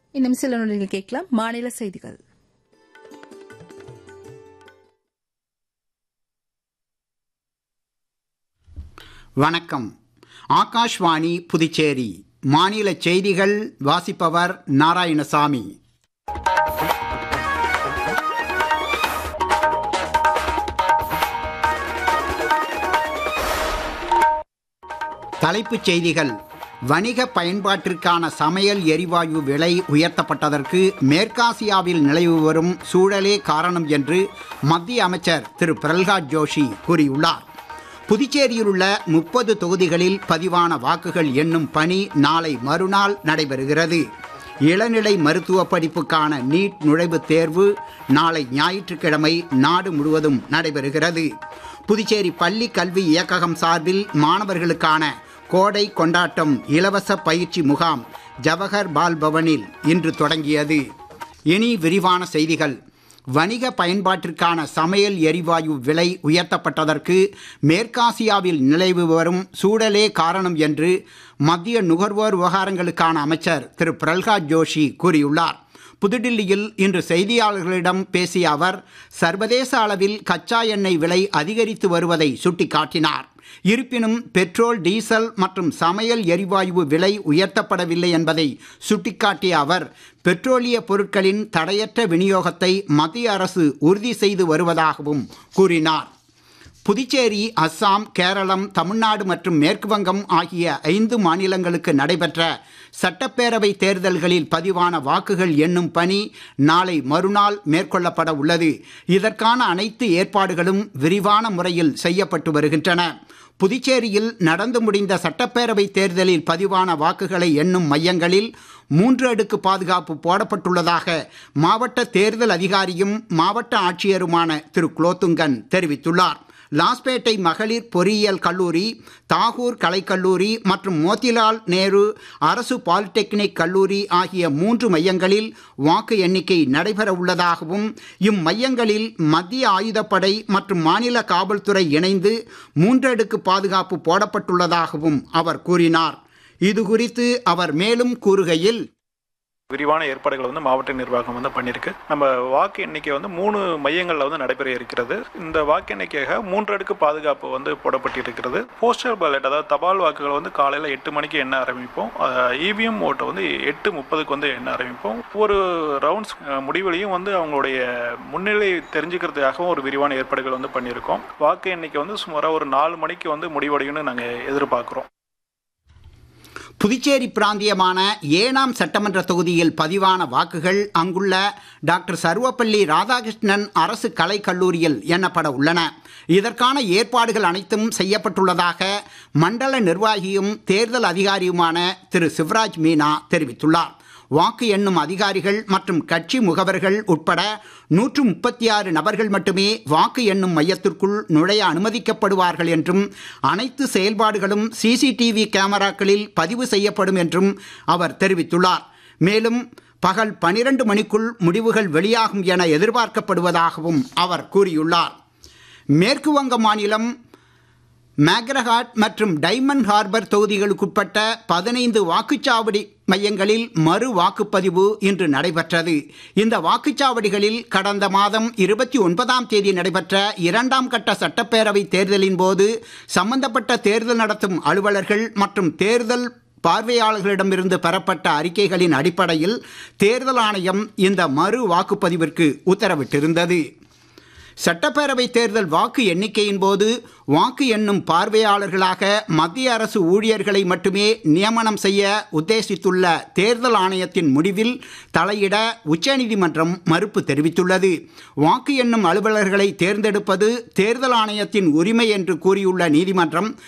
இன்னும் சில நொடிகள் கேட்கலாம் மாநில செய்திகள் வணக்கம் ஆகாஷ்வாணி புதுச்சேரி மாநில செய்திகள் வாசிப்பவர் நாராயணசாமி தலைப்புச் செய்திகள் வணிக பயன்பாட்டிற்கான சமையல் எரிவாயு விலை உயர்த்தப்பட்டதற்கு மேற்காசியாவில் நிலவி வரும் சூழலே காரணம் என்று மத்திய அமைச்சர் திரு பிரல்ஹாத் ஜோஷி கூறியுள்ளார் புதுச்சேரியில் உள்ள முப்பது தொகுதிகளில் பதிவான வாக்குகள் எண்ணும் பணி நாளை மறுநாள் நடைபெறுகிறது இளநிலை மருத்துவ படிப்புக்கான நீட் நுழைவுத் தேர்வு நாளை ஞாயிற்றுக்கிழமை நாடு முழுவதும் நடைபெறுகிறது புதுச்சேரி பள்ளி கல்வி இயக்ககம் சார்பில் மாணவர்களுக்கான கோடை கொண்டாட்டம் இலவச பயிற்சி முகாம் ஜவஹர் பால் பவனில் இன்று தொடங்கியது இனி விரிவான செய்திகள் வணிக பயன்பாட்டிற்கான சமையல் எரிவாயு விலை உயர்த்தப்பட்டதற்கு மேற்காசியாவில் நிலவி வரும் சூழலே காரணம் என்று மத்திய நுகர்வோர் விவகாரங்களுக்கான அமைச்சர் திரு பிரல்ஹாத் ஜோஷி கூறியுள்ளார் புதுடில்லியில் இன்று செய்தியாளர்களிடம் பேசிய அவர் சர்வதேச அளவில் கச்சா எண்ணெய் விலை அதிகரித்து வருவதை சுட்டிக்காட்டினார் இருப்பினும் பெட்ரோல் டீசல் மற்றும் சமையல் எரிவாயு விலை உயர்த்தப்படவில்லை என்பதை சுட்டிக்காட்டிய அவர் பெட்ரோலிய பொருட்களின் தடையற்ற விநியோகத்தை மத்திய அரசு உறுதி செய்து வருவதாகவும் கூறினார் புதுச்சேரி அஸ்ஸாம் கேரளம் தமிழ்நாடு மற்றும் மேற்கு வங்கம் ஆகிய ஐந்து மாநிலங்களுக்கு நடைபெற்ற சட்டப்பேரவை தேர்தல்களில் பதிவான வாக்குகள் எண்ணும் பணி நாளை மறுநாள் மேற்கொள்ளப்பட உள்ளது இதற்கான அனைத்து ஏற்பாடுகளும் விரிவான முறையில் செய்யப்பட்டு வருகின்றன புதுச்சேரியில் நடந்து முடிந்த சட்டப்பேரவை தேர்தலில் பதிவான வாக்குகளை எண்ணும் மையங்களில் மூன்று அடுக்கு பாதுகாப்பு போடப்பட்டுள்ளதாக மாவட்ட தேர்தல் அதிகாரியும் மாவட்ட ஆட்சியருமான திரு குலோத்துங்கன் தெரிவித்துள்ளார் லாஸ்பேட்டை மகளிர் பொறியியல் கல்லூரி தாகூர் கலைக்கல்லூரி மற்றும் மோத்திலால் நேரு அரசு பாலிடெக்னிக் கல்லூரி ஆகிய மூன்று மையங்களில் வாக்கு எண்ணிக்கை நடைபெற உள்ளதாகவும் இம்மையங்களில் மத்திய ஆயுதப்படை மற்றும் மாநில காவல்துறை இணைந்து மூன்றடுக்கு பாதுகாப்பு போடப்பட்டுள்ளதாகவும் அவர் கூறினார் இது குறித்து அவர் மேலும் கூறுகையில் விரிவான ஏற்பாடுகள் வந்து மாவட்ட நிர்வாகம் வந்து பண்ணியிருக்கு நம்ம வாக்கு எண்ணிக்கை வந்து மூணு மையங்களில் வந்து நடைபெற இருக்கிறது இந்த வாக்கு எண்ணிக்கையாக மூன்று அடுக்கு பாதுகாப்பு வந்து போடப்பட்டிருக்கிறது போஸ்டல் பேலட் அதாவது தபால் வாக்குகள் வந்து காலையில் எட்டு மணிக்கு எண்ண ஆரம்பிப்போம் இவிஎம் ஓட்டை வந்து எட்டு முப்பதுக்கு வந்து எண்ண ஆரம்பிப்போம் ஒரு ரவுண்ட்ஸ் முடிவுலையும் வந்து அவங்களுடைய முன்னிலை தெரிஞ்சுக்கிறதுக்காகவும் ஒரு விரிவான ஏற்பாடுகள் வந்து பண்ணியிருக்கோம் வாக்கு எண்ணிக்கை வந்து சுமாராக ஒரு நாலு மணிக்கு வந்து முடிவடையும்னு நாங்கள் எதிர்பார்க்குறோம் புதுச்சேரி பிராந்தியமான ஏனாம் சட்டமன்ற தொகுதியில் பதிவான வாக்குகள் அங்குள்ள டாக்டர் சர்வப்பள்ளி ராதாகிருஷ்ணன் அரசு கலைக் கல்லூரியில் எண்ணப்பட உள்ளன இதற்கான ஏற்பாடுகள் அனைத்தும் செய்யப்பட்டுள்ளதாக மண்டல நிர்வாகியும் தேர்தல் அதிகாரியுமான திரு சிவராஜ் மீனா தெரிவித்துள்ளார் வாக்கு எண்ணும் அதிகாரிகள் மற்றும் கட்சி முகவர்கள் உட்பட நூற்று முப்பத்தி ஆறு நபர்கள் மட்டுமே வாக்கு எண்ணும் மையத்திற்குள் நுழைய அனுமதிக்கப்படுவார்கள் என்றும் அனைத்து செயல்பாடுகளும் சிசிடிவி கேமராக்களில் பதிவு செய்யப்படும் என்றும் அவர் தெரிவித்துள்ளார் மேலும் பகல் பனிரெண்டு மணிக்குள் முடிவுகள் வெளியாகும் என எதிர்பார்க்கப்படுவதாகவும் அவர் கூறியுள்ளார் மேற்கு வங்க மாநிலம் மேக்ரஹாட் மற்றும் டைமண்ட் ஹார்பர் தொகுதிகளுக்குட்பட்ட பதினைந்து வாக்குச்சாவடி மையங்களில் மறு வாக்குப்பதிவு இன்று நடைபெற்றது இந்த வாக்குச்சாவடிகளில் கடந்த மாதம் இருபத்தி ஒன்பதாம் தேதி நடைபெற்ற இரண்டாம் கட்ட சட்டப்பேரவை தேர்தலின் போது சம்பந்தப்பட்ட தேர்தல் நடத்தும் அலுவலர்கள் மற்றும் தேர்தல் பார்வையாளர்களிடமிருந்து பெறப்பட்ட அறிக்கைகளின் அடிப்படையில் தேர்தல் ஆணையம் இந்த மறு வாக்குப்பதிவிற்கு உத்தரவிட்டிருந்தது சட்டப்பேரவை தேர்தல் வாக்கு எண்ணிக்கையின் போது வாக்கு எண்ணும் பார்வையாளர்களாக மத்திய அரசு ஊழியர்களை மட்டுமே நியமனம் செய்ய உத்தேசித்துள்ள தேர்தல் ஆணையத்தின் முடிவில் தலையிட உச்சநீதிமன்றம் மறுப்பு தெரிவித்துள்ளது வாக்கு எண்ணும் அலுவலர்களை தேர்ந்தெடுப்பது தேர்தல் ஆணையத்தின் உரிமை என்று கூறியுள்ள நீதிமன்றம்